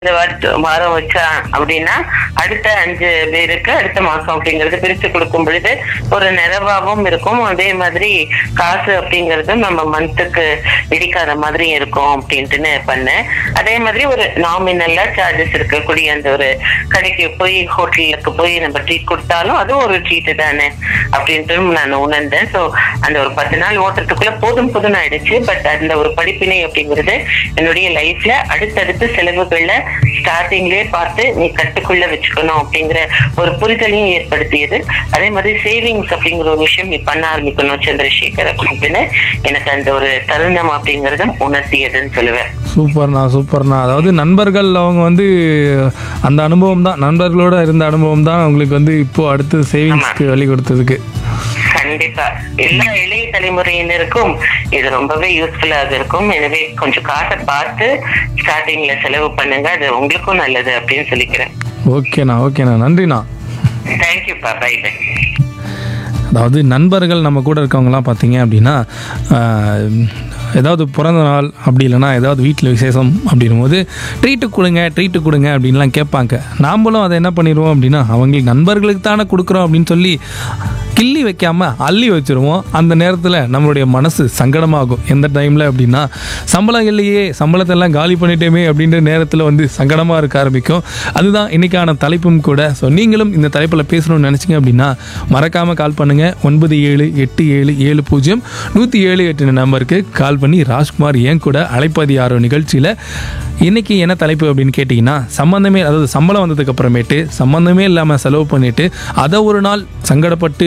இந்த வார- வாரம் வச்சா அப்படின்னா அடுத்த அஞ்சு பேருக்கு அடுத்த மாசம் அப்படிங்கறது பிரிச்சு கொடுக்கும் பொழுது ஒரு நிறைவாகவும் இருக்கும் அதே மாதிரி காசு அப்படிங்கறது நம்ம மந்த்துக்கு இடிக்காத மாதிரி இருக்கும் அப்படின்ட்டுன்னு பண்ணேன் அதே மாதிரி ஒரு நாமினல்லா சார்ஜஸ் இருக்கக்கூடிய அந்த ஒரு கடைக்கு போய் ஹோட்டலுக்கு போய் நம்ம ட்ரீட் கொடுத்தாலும் அதுவும் ஒரு ட்ரீட் தானே அப்படின்ட்டு நான் உணர்ந்தேன் ஸோ அந்த ஒரு பத்து நாள் ஓட்டுறதுக்குள்ள போதும் போதும் ஆயிடுச்சு பட் அந்த ஒரு படிப்பினை அப்படிங்கிறது என்னுடைய லைஃப்ல அடுத்தடுத்து செலவுகள்ல ஸ்டார்டிங்லயே பார்த்து நீ கட்டுக்குள்ள வச்சுக்கணும் அப்படிங்கிற ஒரு புரிதலையும் ஏற்படுத்தியது அதே மாதிரி சேவிங்ஸ் அப்படிங்கிற ஒரு விஷயம் நீ பண்ண ஆரம்பிக்கணும் சந்திரசேகர் அப்படின்னு எனக்கு அந்த ஒரு தருணம் அப்படிங்கறத உணர்த்தியதுன்னு சொல்லுவேன் சூப்பர்ண்ணா சூப்பர்ண்ணா அதாவது நண்பர்கள் அவங்க வந்து அந்த அனுபவம் தான் நண்பர்களோட இருந்த அனுபவம் தான் உங்களுக்கு வந்து இப்போ அடுத்து சேவிங்ஸ்க்கு வழி கொடுத்ததுக்கு கண்டிப்பா எல்லா இளைய தலைமுறையினருக்கும் இது ரொம்பவே யூஸ்ஃபுல்லாக இருக்கும் எனவே கொஞ்சம் காசை பார்த்து ஸ்டார்டிங்ல செலவு பண்ணுங்க அது உங்களுக்கும் நல்லது அப்படின்னு சொல்லிக்கிறேன் ஓகேண்ணா ஓகேண்ணா நன்றிண்ணா தேங்க்யூப்பா பை பை அதாவது நண்பர்கள் நம்ம கூட இருக்கவங்கலாம் பார்த்தீங்க அப்படின்னா ஆஹ், ஏதாவது பிறந்த நாள் அப்படி இல்லைன்னா ஏதாவது வீட்டில் விசேஷம் அப்படின்னும் போது ட்ரீட்டு கொடுங்க ட்ரீட்டு கொடுங்க அப்படின்லாம் கேட்பாங்க நாமளும் அதை என்ன பண்ணிடுவோம் அப்படின்னா அவங்களுக்கு நண்பர்களுக்கு தானே கொடுக்குறோம் அப்படின்னு சொல்லி கிள்ளி வைக்காம அள்ளி வச்சிருவோம் அந்த நேரத்தில் நம்மளுடைய மனசு சங்கடமாகும் எந்த டைமில் அப்படின்னா சம்பளம் இல்லையே சம்பளத்தை எல்லாம் காலி பண்ணிட்டேமே அப்படின்ற நேரத்தில் வந்து சங்கடமாக இருக்க ஆரம்பிக்கும் அதுதான் இன்னைக்கான தலைப்பும் கூட ஸோ நீங்களும் இந்த தலைப்பில் பேசணும்னு நினச்சிங்க அப்படின்னா மறக்காமல் கால் பண்ணுங்கள் ஒன்பது ஏழு எட்டு ஏழு ஏழு பூஜ்ஜியம் நூற்றி ஏழு எட்டு நம்பருக்கு கால் பண்ணி ராஜ்குமார் ஏன் கூட அழைப்பதி ஆரோ நிகழ்ச்சியில் இன்னைக்கு என்ன தலைப்பு அப்படின்னு கேட்டிங்கன்னா சம்மந்தமே அதாவது சம்பளம் வந்ததுக்கு அப்புறமேட்டு சம்மந்தமே இல்லாமல் செலவு பண்ணிட்டு அதை ஒரு நாள் சங்கடப்பட்டு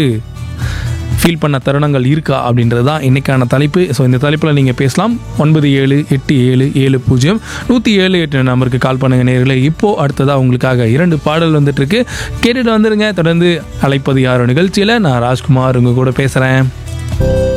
ஃபீல் பண்ண தருணங்கள் இருக்கா அப்படின்றது தான் இன்றைக்கான தலைப்பு ஸோ இந்த தலைப்பில் நீங்கள் பேசலாம் ஒன்பது ஏழு எட்டு ஏழு ஏழு பூஜ்ஜியம் நூற்றி ஏழு எட்டு நம்பருக்கு கால் பண்ணுங்க நேர்களே இப்போது அடுத்ததாக உங்களுக்காக இரண்டு பாடல் வந்துட்டுருக்கு கேட்டுட்டு வந்துருங்க தொடர்ந்து அழைப்பது யாரோ நிகழ்ச்சியில் நான் ராஜ்குமார் உங்கள் கூட பேசுகிறேன்